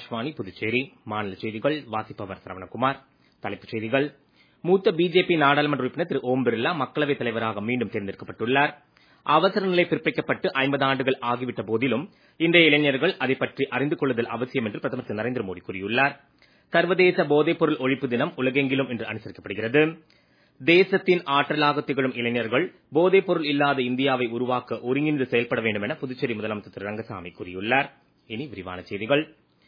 ஆகாஷ்வாணி புதுச்சேரி மாநில செய்திகள் வாசிப்பவர் சரவணகுமார் தலைப்புச் செய்திகள் மூத்த பிஜேபி நாடாளுமன்ற உறுப்பினர் திரு ஓம் பிர்லா மக்களவைத் தலைவராக மீண்டும் தேர்ந்தெடுக்கப்பட்டுள்ளார் அவசர நிலை பிறப்பிக்கப்பட்டு ஐம்பது ஆண்டுகள் ஆகிவிட்ட போதிலும் இன்றைய இளைஞர்கள் அதை பற்றி அறிந்து கொள்ளுதல் அவசியம் என்று பிரதமர் திரு நரேந்திர மோடி கூறியுள்ளார் சர்வதேச போதைப்பொருள் ஒழிப்பு தினம் உலகெங்கிலும் இன்று அனுசரிக்கப்படுகிறது தேசத்தின் ஆற்றலாக திகழும் இளைஞர்கள் போதைப்பொருள் இல்லாத இந்தியாவை உருவாக்க ஒருங்கிணைந்து செயல்பட வேண்டும் என புதுச்சேரி முதலமைச்சர் திரு ரங்கசாமி கூறியுள்ளார் இனி விரிவான செய்திகள்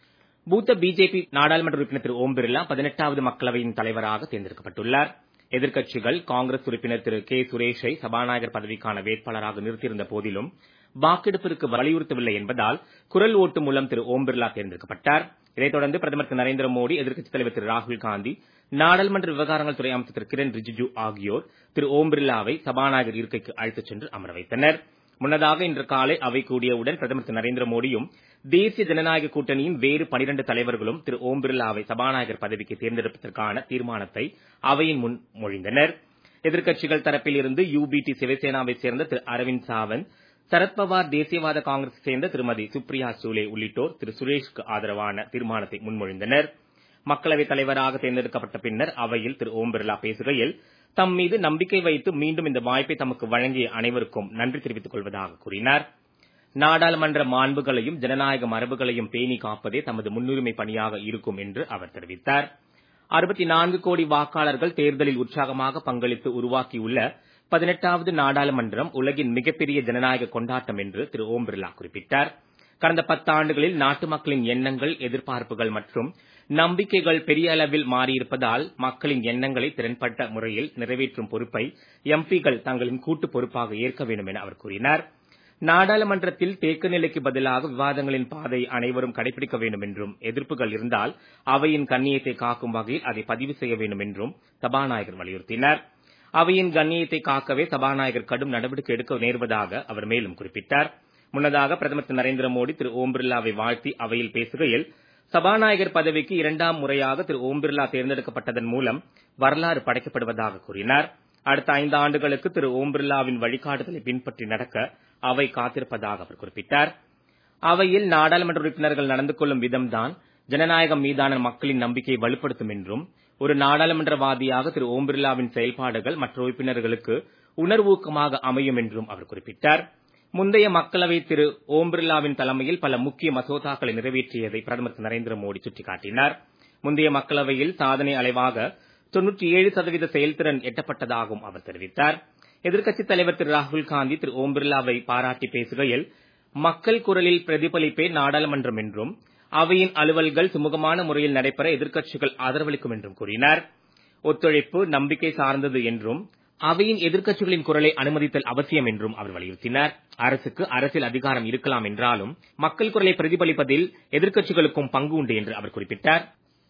மூத்த பிஜேபி நாடாளுமன்ற உறுப்பினர் திரு ஓம் பிர்லா பதினெட்டாவது மக்களவையின் தலைவராக தேர்ந்தெடுக்கப்பட்டுள்ளார் எதிர்க்கட்சிகள் காங்கிரஸ் உறுப்பினர் திரு கே சுரேஷை சபாநாயகர் பதவிக்கான வேட்பாளராக நிறுத்தியிருந்த போதிலும் வாக்கெடுப்பிற்கு வலியுறுத்தவில்லை என்பதால் குரல் ஓட்டு மூலம் திரு ஓம் பிர்லா தேர்ந்தெடுக்கப்பட்டார் இதைத் தொடர்ந்து பிரதமர் திரு நரேந்திர மோடி எதிர்க்கட்சித் தலைவர் திரு ராகுல் காந்தி நாடாளுமன்ற விவகாரங்கள் துறை அமைச்சர் திரு கிரண் ரிஜிஜு ஆகியோர் திரு ஓம் பிர்லாவை சபாநாயகர் இருக்கைக்கு அழைத்துச் சென்று அமர வைத்தனர் முன்னதாக இன்று காலை அவை கூடியவுடன் பிரதமர் திரு நரேந்திர மோடியும் தேசிய ஜனநாயக கூட்டணியின் வேறு பனிரண்டு தலைவர்களும் திரு ஓம் பிர்லாவை சபாநாயகர் பதவிக்கு தேர்ந்தெடுப்பதற்கான தீர்மானத்தை அவையின் முன் மொழிந்தனர் எதிர்க்கட்சிகள் தரப்பில் இருந்து யூபிடி சிவசேனாவைச் சேர்ந்த திரு அரவிந்த் சாவந்த் சரத்பவார் தேசியவாத காங்கிரஸ் சேர்ந்த திருமதி சுப்ரியா சூலே உள்ளிட்டோர் திரு சுரேஷ்க்கு ஆதரவான தீர்மானத்தை முன்மொழிந்தனர் மக்களவைத் தலைவராக தேர்ந்தெடுக்கப்பட்ட பின்னர் அவையில் திரு ஓம் பிர்லா பேசுகையில் தம் மீது நம்பிக்கை வைத்து மீண்டும் இந்த வாய்ப்பை தமக்கு வழங்கிய அனைவருக்கும் நன்றி தெரிவித்துக் கொள்வதாக கூறினார் நாடாளுமன்ற மாண்புகளையும் ஜனநாயக மரபுகளையும் பேணி காப்பதே தமது முன்னுரிமை பணியாக இருக்கும் என்று அவர் தெரிவித்தார் அறுபத்தி நான்கு கோடி வாக்காளர்கள் தேர்தலில் உற்சாகமாக பங்களித்து உருவாக்கியுள்ள பதினெட்டாவது நாடாளுமன்றம் உலகின் மிகப்பெரிய ஜனநாயக கொண்டாட்டம் என்று திரு ஓம் பிர்லா குறிப்பிட்டார் கடந்த பத்தாண்டுகளில் நாட்டு மக்களின் எண்ணங்கள் எதிர்பார்ப்புகள் மற்றும் நம்பிக்கைகள் பெரிய அளவில் மாறியிருப்பதால் மக்களின் எண்ணங்களை திறன்பட்ட முறையில் நிறைவேற்றும் பொறுப்பை எம்பிகள் தங்களின் கூட்டு பொறுப்பாக ஏற்க வேண்டும் என அவர் கூறினார் நாடாளுமன்றத்தில் தேக்க நிலைக்கு பதிலாக விவாதங்களின் பாதை அனைவரும் கடைபிடிக்க வேண்டும் என்றும் எதிர்ப்புகள் இருந்தால் அவையின் கண்ணியத்தை காக்கும் வகையில் அதை பதிவு செய்ய வேண்டும் என்றும் சபாநாயகர் வலியுறுத்தினார் அவையின் கண்ணியத்தை காக்கவே சபாநாயகர் கடும் நடவடிக்கை எடுக்க நேர்வதாக அவர் மேலும் குறிப்பிட்டார் முன்னதாக பிரதமர் திரு நரேந்திர மோடி திரு ஓம் பிர்லாவை வாழ்த்தி அவையில் பேசுகையில் சபாநாயகர் பதவிக்கு இரண்டாம் முறையாக திரு ஓம் பிர்லா தேர்ந்தெடுக்கப்பட்டதன் மூலம் வரலாறு படைக்கப்படுவதாக கூறினார் அடுத்த ஐந்து ஆண்டுகளுக்கு திரு ஓம் பிர்லாவின் வழிகாட்டுதலை பின்பற்றி நடக்க அவை காத்திருப்பதாக அவர் குறிப்பிட்டார் அவையில் நாடாளுமன்ற உறுப்பினர்கள் நடந்து கொள்ளும் விதம்தான் ஜனநாயகம் மீதான மக்களின் நம்பிக்கையை வலுப்படுத்தும் என்றும் ஒரு நாடாளுமன்றவாதியாக திரு ஓம் பிர்லாவின் செயல்பாடுகள் மற்ற உறுப்பினர்களுக்கு உணர்வூக்கமாக அமையும் என்றும் அவர் குறிப்பிட்டார் முந்தைய மக்களவை திரு ஓம் பிர்லாவின் தலைமையில் பல முக்கிய மசோதாக்களை நிறைவேற்றியதை பிரதமர் திரு நரேந்திர மோடி சுட்டிக்காட்டினார் முந்தைய மக்களவையில் சாதனை அலைவாக தொன்னூற்றி ஏழு சதவீத செயல்திறன் எட்டப்பட்டதாகவும் அவர் தெரிவித்தார் எதிர்க்கட்சித் தலைவர் திரு ராகுல் காந்தி திரு ஓம் பிர்லாவை பாராட்டி பேசுகையில் மக்கள் குரலில் பிரதிபலிப்பே நாடாளுமன்றம் என்றும் அவையின் அலுவல்கள் சுமூகமான முறையில் நடைபெற எதிர்க்கட்சிகள் ஆதரவளிக்கும் என்றும் கூறினார் ஒத்துழைப்பு நம்பிக்கை சார்ந்தது என்றும் அவையின் எதிர்க்கட்சிகளின் குரலை அனுமதித்தல் அவசியம் என்றும் அவர் வலியுறுத்தினார் அரசுக்கு அரசியல் அதிகாரம் இருக்கலாம் என்றாலும் மக்கள் குரலை பிரதிபலிப்பதில் எதிர்க்கட்சிகளுக்கும் பங்கு உண்டு என்று அவர் குறிப்பிட்டார்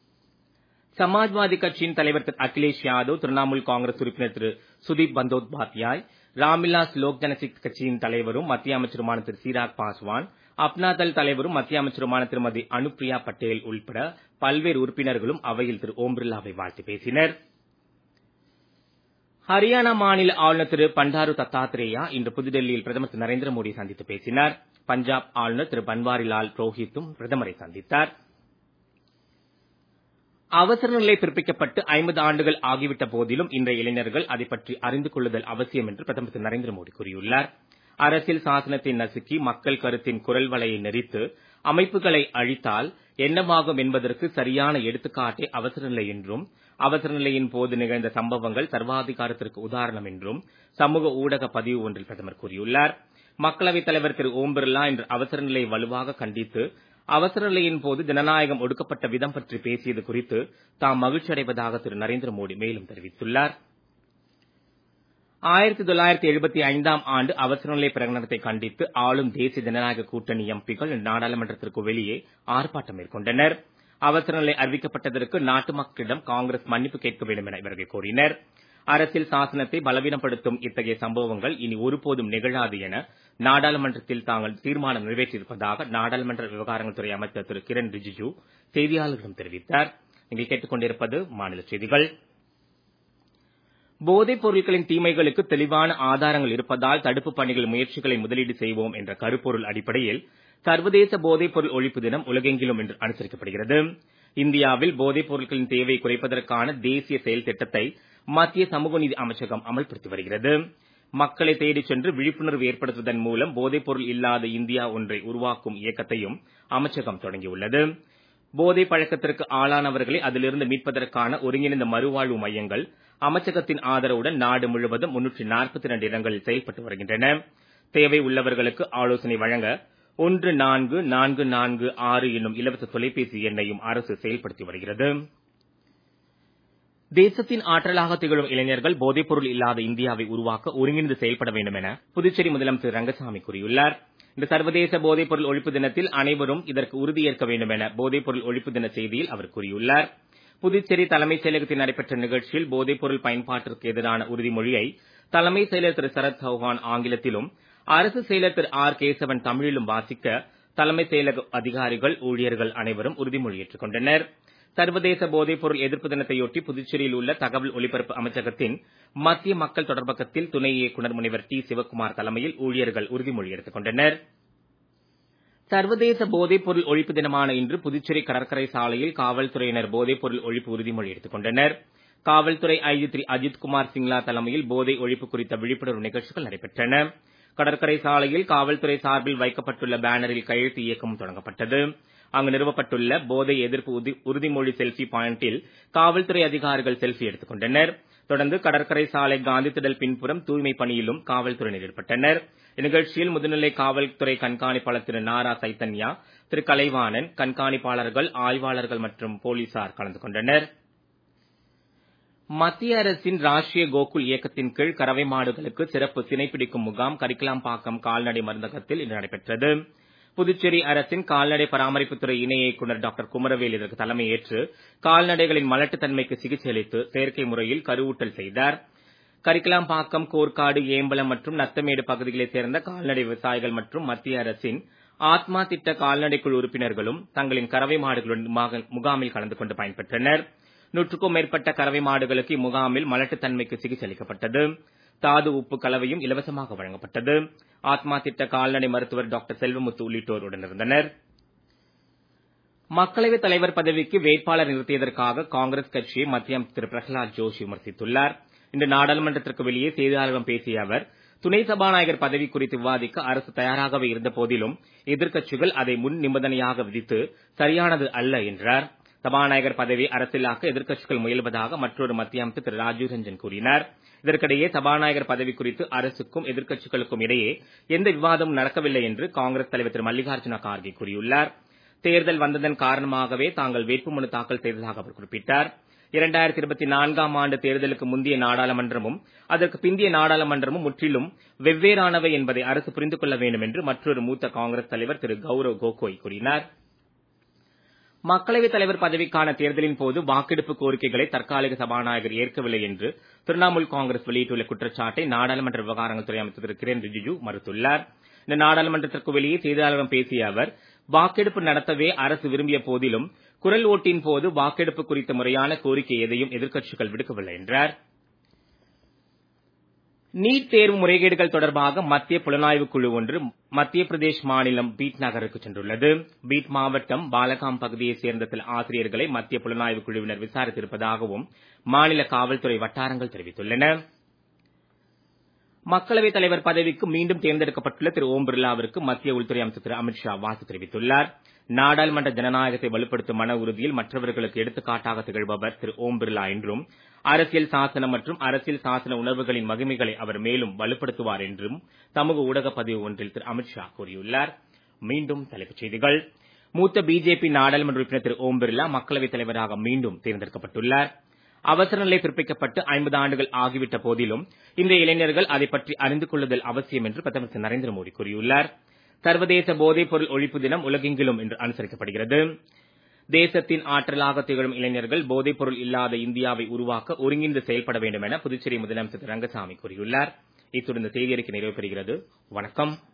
சமாஜ்வாதி கட்சியின் தலைவர் திரு அகிலேஷ் யாதவ் திரிணாமுல் காங்கிரஸ் உறுப்பினர் திரு சுதீப் பந்தோபாத்யாய் ராம்விலாஸ் லோக் ஜனசக்தி கட்சியின் தலைவரும் மத்திய அமைச்சருமான திரு சிராக் பாஸ்வான் அப்னாதல் தலைவரும் மத்திய அமைச்சருமான திருமதி அனுப்பிரியா பட்டேல் உள்பட பல்வேறு உறுப்பினர்களும் அவையில் திரு ஓம் பிர்லாவை வாழ்த்து பேசினர் ஹரியானா மாநில ஆளுநர் திரு பண்டாரு தத்தாத்ரேயா இன்று புதுடெல்லியில் பிரதமர் திரு நரேந்திர மோடியை சந்தித்து பேசினார் பஞ்சாப் ஆளுநர் திரு பன்வாரிலால் புரோஹித்தும் பிரதமரை சந்தித்தார் அவசர நிலை பிறப்பிக்கப்பட்டு ஐம்பது ஆண்டுகள் ஆகிவிட்ட போதிலும் இன்றைய இளைஞர்கள் அதை பற்றி அறிந்து கொள்ளுதல் அவசியம் என்று பிரதமர் திரு நரேந்திர மோடி கூறியுள்ளார் அரசியல் சாசனத்தை நசுக்கி மக்கள் கருத்தின் குரல் வலையை நெறித்து அமைப்புகளை அழித்தால் என்னவாகும் என்பதற்கு சரியான எடுத்துக்காட்டே அவசர நிலை என்றும் அவசர நிலையின் போது நிகழ்ந்த சம்பவங்கள் சர்வாதிகாரத்திற்கு உதாரணம் என்றும் சமூக ஊடக பதிவு ஒன்றில் பிரதமர் கூறியுள்ளார் மக்களவைத் தலைவர் திரு ஓம் பிர்லா இன்று அவசர நிலையை வலுவாக கண்டித்து அவசர நிலையின் போது ஜனநாயகம் ஒடுக்கப்பட்ட விதம் பற்றி பேசியது குறித்து தாம் மகிழ்ச்சி அடைவதாக திரு நரேந்திர மோடி மேலும் தெரிவித்துள்ளார் ஆயிரத்தி தொள்ளாயிரத்தி எழுபத்தி ஐந்தாம் ஆண்டு அவசர நிலை பிரகடனத்தை கண்டித்து ஆளும் தேசிய ஜனநாயக கூட்டணி எம்பிக்கள் நாடாளுமன்றத்திற்கு வெளியே ஆர்ப்பாட்டம் மேற்கொண்டனர் அவசர நிலை அறிவிக்கப்பட்டதற்கு நாட்டு மக்களிடம் காங்கிரஸ் மன்னிப்பு கேட்க வேண்டும் என இவர்கள் கோரினர் அரசியல் சாசனத்தை பலவீனப்படுத்தும் இத்தகைய சம்பவங்கள் இனி ஒருபோதும் நிகழாது என நாடாளுமன்றத்தில் தாங்கள் தீர்மானம் நிறைவேற்றியிருப்பதாக நாடாளுமன்ற விவகாரங்கள் துறை அமைச்சர் திரு கிரண் ரிஜிஜு செய்தியாளர்களிடம் தெரிவித்தார் நீங்கள் கேட்டுக்கொண்டிருப்பது மாநில செய்திகள் போதைப் பொருட்களின் தீமைகளுக்கு தெளிவான ஆதாரங்கள் இருப்பதால் தடுப்புப் பணிகள் முயற்சிகளை முதலீடு செய்வோம் என்ற கருப்பொருள் அடிப்படையில் சர்வதேச போதைப் பொருள் ஒழிப்பு தினம் உலகெங்கிலும் இன்று அனுசரிக்கப்படுகிறது இந்தியாவில் போதைப் பொருட்களின் தேவை குறைப்பதற்கான தேசிய செயல் திட்டத்தை மத்திய சமூக நீதி அமைச்சகம் அமல்படுத்தி வருகிறது மக்களை தேடிச் சென்று விழிப்புணர்வு ஏற்படுத்துவதன் மூலம் போதைப் பொருள் இல்லாத இந்தியா ஒன்றை உருவாக்கும் இயக்கத்தையும் அமைச்சகம் தொடங்கியுள்ளது போதை பழக்கத்திற்கு ஆளானவர்களை அதிலிருந்து மீட்பதற்கான ஒருங்கிணைந்த மறுவாழ்வு மையங்கள் அமைச்சகத்தின் ஆதரவுடன் நாடு முழுவதும் முன்னூற்றி நாற்பத்தி இரண்டு இடங்களில் செயல்பட்டு வருகின்றன தேவை உள்ளவர்களுக்கு ஆலோசனை வழங்க ஒன்று நான்கு நான்கு நான்கு ஆறு என்னும் இலவச தொலைபேசி எண்ணையும் அரசு செயல்படுத்தி வருகிறது தேசத்தின் ஆற்றலாக திகழும் இளைஞர்கள் போதைப்பொருள் இல்லாத இந்தியாவை உருவாக்க ஒருங்கிணைந்து செயல்பட வேண்டும் என புதுச்சேரி முதலமைச்சர் ரங்கசாமி கூறியுள்ளார் இந்த சர்வதேச போதைப்பொருள் ஒழிப்பு தினத்தில் அனைவரும் இதற்கு உறுதியேற்க வேண்டும் என போதைப்பொருள் ஒழிப்பு தின செய்தியில் அவர் கூறியுள்ளார் புதுச்சேரி தலைமைச் செயலகத்தில் நடைபெற்ற நிகழ்ச்சியில் போதைப்பொருள் பயன்பாட்டிற்கு எதிரான உறுதிமொழியை தலைமைச் செயலர் திரு சரத் சௌஹான் ஆங்கிலத்திலும் அரசு செயலர் திரு ஆர் கேசவன் தமிழிலும் வாசிக்க தலைமைச் செயலக அதிகாரிகள் ஊழியர்கள் அனைவரும் உறுதிமொழி ஏற்றுக் கொண்டனர் சர்வதேச போதைப்பொருள் எதிர்ப்பு தினத்தையொட்டி புதுச்சேரியில் உள்ள தகவல் ஒலிபரப்பு அமைச்சகத்தின் மத்திய மக்கள் தொடர்பகத்தில் துணை இயக்குநர் முனைவர் டி சிவக்குமார் தலைமையில் ஊழியர்கள் உறுதிமொழி எடுத்துக் கொண்டனர் சர்வதேச போதைப்பொருள் ஒழிப்பு தினமான இன்று புதுச்சேரி கடற்கரை சாலையில் காவல்துறையினர் போதைப்பொருள் ஒழிப்பு உறுதிமொழி எடுத்துக் கொண்டனர் காவல்துறை ஐஜி திரு அஜித் குமார் சிங்லா தலைமையில் போதை ஒழிப்பு குறித்த விழிப்புணர்வு நிகழ்ச்சிகள் நடைபெற்றன கடற்கரை சாலையில் காவல்துறை சார்பில் வைக்கப்பட்டுள்ள பேனரில் கையெழுத்து இயக்கமும் தொடங்கப்பட்டது அங்கு நிறுவப்பட்டுள்ள போதை எதிர்ப்பு உறுதிமொழி செல்ஃபி பாயிண்டில் காவல்துறை அதிகாரிகள் செல்ஃபி எடுத்துக் கொண்டனர் தொடர்ந்து கடற்கரை சாலை காந்தி திடல் பின்புறம் தூய்மை பணியிலும் காவல்துறையினர் ஈடுபட்டனர் இந்நிகழ்ச்சியில் முதுநிலை காவல்துறை கண்காணிப்பாளர் திரு நாரா சைத்தன்யா திரு கலைவாணன் கண்காணிப்பாளர்கள் ஆய்வாளர்கள் மற்றும் போலீசார் கலந்து கொண்டனர் மத்திய அரசின் ராஷ்டிரிய கோகுல் இயக்கத்தின் கீழ் கறவை மாடுகளுக்கு சிறப்பு சினைப்பிடிக்கும் முகாம் கரிக்கலாம்பாக்கம் கால்நடை மருந்தகத்தில் இன்று நடைபெற்றது புதுச்சேரி அரசின் கால்நடை பராமரிப்புத்துறை இணை இயக்குநர் டாக்டர் குமரவேல் இதற்கு தலைமையேற்று கால்நடைகளின் மலட்டுத்தன்மைக்கு சிகிச்சை அளித்து செயற்கை முறையில் கருவூட்டல் செய்தார் கரிக்கலாம்பாக்கம் கோர்க்காடு ஏம்பலம் மற்றும் நத்தமேடு பகுதிகளைச் சேர்ந்த கால்நடை விவசாயிகள் மற்றும் மத்திய அரசின் ஆத்மா திட்ட கால்நடை குழு உறுப்பினர்களும் தங்களின் கறவை மாடுகளுடன் முகாமில் கலந்து கொண்டு பயன்பெற்றனர் நூற்றுக்கும் மேற்பட்ட கறவை மாடுகளுக்கு இம்முகாமில் மலட்டுத்தன்மைக்கு சிகிச்சை அளிக்கப்பட்டது தாது உப்பு கலவையும் இலவசமாக வழங்கப்பட்டது ஆத்மா திட்ட கால்நடை மருத்துவர் டாக்டர் செல்வமுத்து உள்ளிட்டோர் உடனிருந்தனர் மக்களவைத் தலைவர் பதவிக்கு வேட்பாளர் நிறுத்தியதற்காக காங்கிரஸ் கட்சியை மத்திய அமைச்சர் திரு பிரகலாத் ஜோஷி விமர்சித்துள்ளார் இன்று நாடாளுமன்றத்திற்கு வெளியே செய்தியாளர்களிடம் பேசிய அவர் துணை சபாநாயகர் பதவி குறித்து விவாதிக்க அரசு தயாராகவே இருந்த போதிலும் எதிர்க்கட்சிகள் அதை முன் நிபந்தனையாக விதித்து சரியானது அல்ல என்றார் சபாநாயகர் பதவி அரசியலாக்க எதிர்க்கட்சிகள் முயல்வதாக மற்றொரு மத்திய அமைச்சர் திரு ராஜீவ் ரஞ்சன் கூறினார் இதற்கிடையே சபாநாயகர் பதவி குறித்து அரசுக்கும் எதிர்க்கட்சிகளுக்கும் இடையே எந்த விவாதமும் நடக்கவில்லை என்று காங்கிரஸ் தலைவர் திரு மல்லிகார்ஜுன கார்கே கூறியுள்ளார் தேர்தல் வந்ததன் காரணமாகவே தாங்கள் வேட்புமனு தாக்கல் செய்ததாக அவர் குறிப்பிட்டார் இரண்டாயிரத்தி இருபத்தி நான்காம் ஆண்டு தேர்தலுக்கு முந்தைய நாடாளுமன்றமும் அதற்கு பிந்தைய நாடாளுமன்றமும் முற்றிலும் வெவ்வேறானவை என்பதை அரசு புரிந்து கொள்ள வேண்டும் என்று மற்றொரு மூத்த காங்கிரஸ் தலைவர் திரு கௌரவ் கோகோய் கூறினார் மக்களவைத் தலைவர் பதவிக்கான தேர்தலின் போது வாக்கெடுப்பு கோரிக்கைகளை தற்காலிக சபாநாயகர் ஏற்கவில்லை என்று திரிணாமுல் காங்கிரஸ் வெளியிட்டுள்ள குற்றச்சாட்டை நாடாளுமன்ற விவகாரங்கள் துறை அமைச்சர் திரு கிரண் ரிஜிஜு மறுத்துள்ளார் இந்த நாடாளுமன்றத்திற்கு வெளியே செய்தியாளர்களிடம் பேசிய அவர் வாக்கெடுப்பு நடத்தவே அரசு விரும்பிய போதிலும் குரல் ஓட்டின் போது வாக்கெடுப்பு குறித்த முறையான கோரிக்கை எதையும் எதிர்க்கட்சிகள் விடுக்கவில்லை என்றார் நீட் தேர்வு முறைகேடுகள் தொடர்பாக மத்திய புலனாய்வு குழு ஒன்று மத்திய பிரதேஷ் மாநிலம் பீட் நகருக்கு சென்றுள்ளது பீட் மாவட்டம் பாலகாம் பகுதியைச் சேர்ந்த சில ஆசிரியர்களை மத்திய புலனாய்வு குழுவினர் விசாரித்திருப்பதாகவும் மாநில காவல்துறை வட்டாரங்கள் தெரிவித்துள்ளன மக்களவைத் தலைவர் பதவிக்கு மீண்டும் தேர்ந்தெடுக்கப்பட்டுள்ள திரு ஓம் பிர்லாவிற்கு மத்திய உள்துறை அமைச்சர் திரு அமித்ஷா வாழ்த்து தெரிவித்துள்ளார் நாடாளுமன்ற ஜனநாயகத்தை வலுப்படுத்தும் மன உறுதியில் மற்றவர்களுக்கு எடுத்துக்காட்டாக திகழ்பவர் திரு ஓம் பிர்லா என்றும் அரசியல் சாசனம் மற்றும் அரசியல் சாசன உணர்வுகளின் மகிமைகளை அவர் மேலும் வலுப்படுத்துவார் என்றும் சமூக ஊடக பதிவு ஒன்றில் திரு அமித்ஷா கூறியுள்ளார் மீண்டும் தலைப்புச் செய்திகள் மூத்த பிஜேபி நாடாளுமன்ற உறுப்பினர் திரு ஓம் பிர்லா மக்களவைத் தலைவராக மீண்டும் தேர்ந்தெடுக்கப்பட்டுள்ளார் அவசர நிலை பிறப்பிக்கப்பட்டு ஐம்பது ஆண்டுகள் ஆகிவிட்ட போதிலும் இந்த இளைஞர்கள் அதை பற்றி அறிந்து கொள்ளுதல் அவசியம் என்று பிரதமர் திரு நரேந்திர மோடி கூறியுள்ளார் சர்வதேச போதைப் பொருள் ஒழிப்பு தினம் உலகெங்கிலும் இன்று அனுசரிக்கப்படுகிறது தேசத்தின் ஆற்றலாக திகழும் இளைஞர்கள் போதைப் பொருள் இல்லாத இந்தியாவை உருவாக்க ஒருங்கிணைந்து செயல்பட வேண்டும் என புதுச்சேரி முதலமைச்சர் திரு ரங்கசாமி கூறியுள்ளார் இத்துடன் இந்த செய்தியறிக்கை நிறைவு பெறுகிறது வணக்கம்